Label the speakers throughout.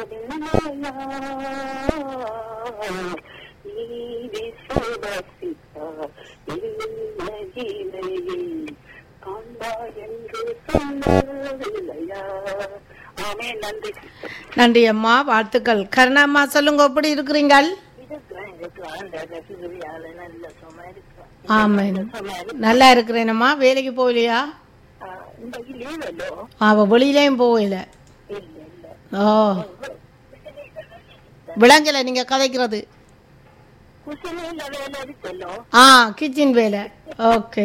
Speaker 1: நீ விசுவாசித்தார் என்ன ஜீவையை காண்பா என்று சொல்லவில்லையா ஆமே நன்றி
Speaker 2: நன்றி அம்மா வாழ்த்துக்கள் கருணாம்மா சொல்லுங்க எப்படி இருக்கிறீங்கள்
Speaker 1: இருக்கிறேன் இருக்கிறேன் அந்த ரசிகரியால நல்ல சும்மா இருக்கிறேன்
Speaker 2: ஆமாம்
Speaker 1: சும்மா
Speaker 2: நல்லா இருக்கிறேனம்மா வேலைக்கு போகலையா
Speaker 1: இந்த லீவலோ
Speaker 2: அவ வெளியிலையும் போகல
Speaker 1: இல்ல இல்ல
Speaker 2: ஓ விளங்கலை நீங்க கதைக்கிறது
Speaker 1: குசிலையில வேலை இருக்கല്ലോ
Speaker 2: ஆ கிச்சன் வேலை ஓகே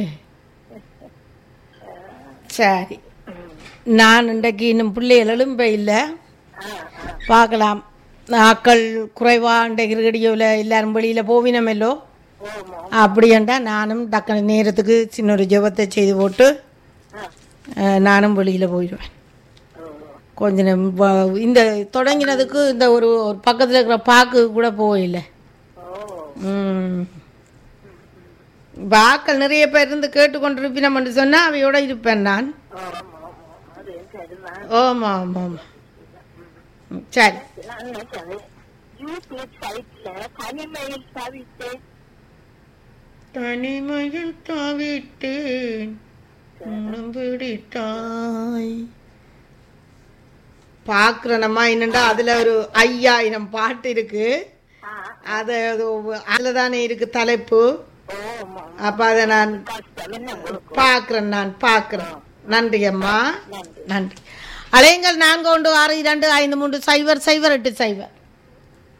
Speaker 2: சரி நான் இன்றைக்கு இன்னும் பிள்ளைகள் எழும்ப இல்லை பார்க்கலாம் ஆக்கள் குறைவா இன்றைக்கு ரேடியோவில் எல்லாரும் வெளியில் போவினமெல்லோ
Speaker 1: ஓமோ
Speaker 2: அப்படியண்டா நானும் டக்குனு நேரத்துக்கு சின்ன ஒரு ஜெபத்தை செய்து போட்டு அஹ், நானும் வெளியில் போயிடுவேன் கொஞ்ச நேரம் வ- இந்த தொடங்கினதுக்கு இந்த ஒரு ஒரு பக்கத்தில் இருக்கிற பாக்கு கூட போகல ம் வாக்கள் நிறைய பேர் இருந்து கேட்டுக்கொண்டிருப்பினோம்னு சொன்னால் அவையோட இருப்பேன் நான்
Speaker 1: அது சரிதான்
Speaker 2: ஆமாம் ஆமாம் ஆமாம் ம், சரி
Speaker 1: நான் நினைச்சேன் யூடியூப் சைட்ல தனிமையில் தவித்தேன்
Speaker 2: தனிமையில் தாவிட்டேன் உன்னம் பிடித்தாய் பார்க்குறேனம்மா என்னண்டா அதில் ஒரு ஐயாயிரம் பாட்டு இருக்கு அது அதில் தானே இருக்கு தலைப்பு
Speaker 1: ஓமோ
Speaker 2: அப்போ அதை நான்
Speaker 1: கஷ்டம் என்ன உங்களுக்கு
Speaker 2: பார்க்குறேன் நான் பார்க்குறேன் நன்றி அம்மா
Speaker 1: நன்றி
Speaker 2: நன்றி அலையுங்கள் நான்கு ஒன்று ஆறு இரண்டு ஐந்து மூன்று சைபர் சைபர் எட்டு சைபர்